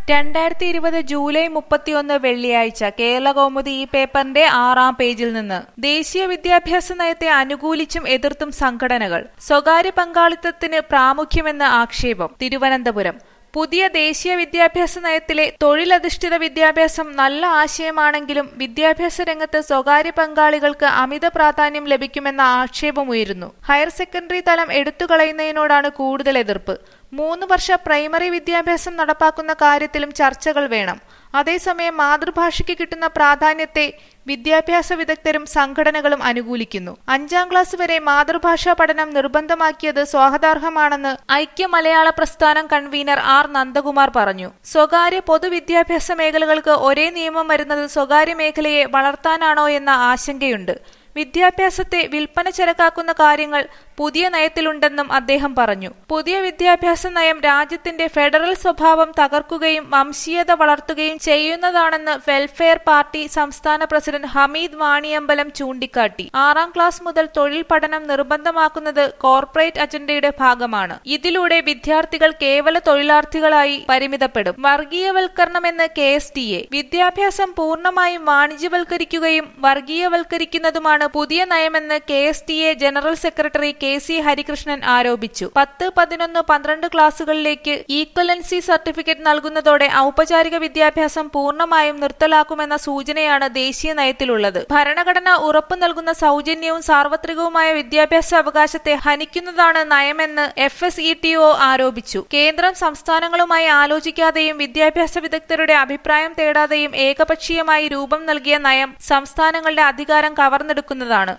രണ്ടായിരത്തി ഇരുപത് ജൂലൈ മുപ്പത്തിയൊന്ന് വെള്ളിയാഴ്ച കേരളകൗമുദി ഈ പേപ്പറിന്റെ ആറാം പേജിൽ നിന്ന് ദേശീയ വിദ്യാഭ്യാസ നയത്തെ അനുകൂലിച്ചും എതിർത്തും സംഘടനകൾ സ്വകാര്യ പങ്കാളിത്തത്തിന് പ്രാമുഖ്യമെന്ന് ആക്ഷേപം തിരുവനന്തപുരം പുതിയ ദേശീയ വിദ്യാഭ്യാസ നയത്തിലെ തൊഴിലധിഷ്ഠിത വിദ്യാഭ്യാസം നല്ല ആശയമാണെങ്കിലും വിദ്യാഭ്യാസ രംഗത്ത് സ്വകാര്യ പങ്കാളികൾക്ക് അമിത പ്രാധാന്യം ലഭിക്കുമെന്ന ആക്ഷേപമുയരുന്നു ഹയർ സെക്കൻഡറി തലം എടുത്തുകളയുന്നതിനോടാണ് കൂടുതൽ എതിർപ്പ് മൂന്ന് വർഷ പ്രൈമറി വിദ്യാഭ്യാസം നടപ്പാക്കുന്ന കാര്യത്തിലും ചർച്ചകൾ വേണം അതേസമയം മാതൃഭാഷയ്ക്ക് കിട്ടുന്ന പ്രാധാന്യത്തെ വിദ്യാഭ്യാസ വിദഗ്ധരും സംഘടനകളും അനുകൂലിക്കുന്നു അഞ്ചാം ക്ലാസ് വരെ മാതൃഭാഷാ പഠനം നിർബന്ധമാക്കിയത് സ്വാഗതാർഹമാണെന്ന് ഐക്യ മലയാള പ്രസ്ഥാനം കൺവീനർ ആർ നന്ദകുമാർ പറഞ്ഞു സ്വകാര്യ പൊതുവിദ്യാഭ്യാസ മേഖലകൾക്ക് ഒരേ നിയമം വരുന്നത് സ്വകാര്യ മേഖലയെ വളർത്താനാണോ എന്ന ആശങ്കയുണ്ട് വിദ്യാഭ്യാസത്തെ വിൽപ്പന ചരക്കാക്കുന്ന കാര്യങ്ങൾ പുതിയ നയത്തിലുണ്ടെന്നും അദ്ദേഹം പറഞ്ഞു പുതിയ വിദ്യാഭ്യാസ നയം രാജ്യത്തിന്റെ ഫെഡറൽ സ്വഭാവം തകർക്കുകയും വംശീയത വളർത്തുകയും ചെയ്യുന്നതാണെന്ന് വെൽഫെയർ പാർട്ടി സംസ്ഥാന പ്രസിഡന്റ് ഹമീദ് വാണിയമ്പലം ചൂണ്ടിക്കാട്ടി ആറാം ക്ലാസ് മുതൽ തൊഴിൽ പഠനം നിർബന്ധമാക്കുന്നത് കോർപ്പറേറ്റ് അജണ്ടയുടെ ഭാഗമാണ് ഇതിലൂടെ വിദ്യാർത്ഥികൾ കേവല തൊഴിലാർത്ഥികളായി പരിമിതപ്പെടും വർഗീയവൽക്കരണമെന്ന് കെ എസ് ടി എ വിദ്യാഭ്യാസം പൂർണ്ണമായും വാണിജ്യവൽക്കരിക്കുകയും വർഗീയവൽക്കരിക്കുന്നതുമാണ് പുതിയ നയമെന്ന് K S T A general secretary K C Harikrishnan ആരോപിച്ചു പത്ത് പതിനൊന്ന് പന്ത്രണ്ട് ക്ലാസുകളിലേക്ക് ഈക്വലൻസി സർട്ടിഫിക്കറ്റ് നൽകുന്നതോടെ ഔപചാരിക വിദ്യാഭ്യാസം പൂർണ്ണമായും നിർത്തലാക്കുമെന്ന സൂചനയാണ് ദേശീയ നയത്തിലുള്ളത് ഭരണഘടന ഉറപ്പു നൽകുന്ന സൗജന്യവും സാർവത്രികവുമായ വിദ്യാഭ്യാസ അവകാശത്തെ ഹനിക്കുന്നതാണ് നയമെന്ന് F S E T O ആരോപിച്ചു കേന്ദ്രം സംസ്ഥാനങ്ങളുമായി ആലോചിക്കാതെയും വിദ്യാഭ്യാസ വിദഗ്ധരുടെ അഭിപ്രായം തേടാതെയും ഏകപക്ഷീയമായി രൂപം നൽകിയ നയം സംസ്ഥാനങ്ങളുടെ അധികാരം കവർന്നെടുക്കുന്നതാണ്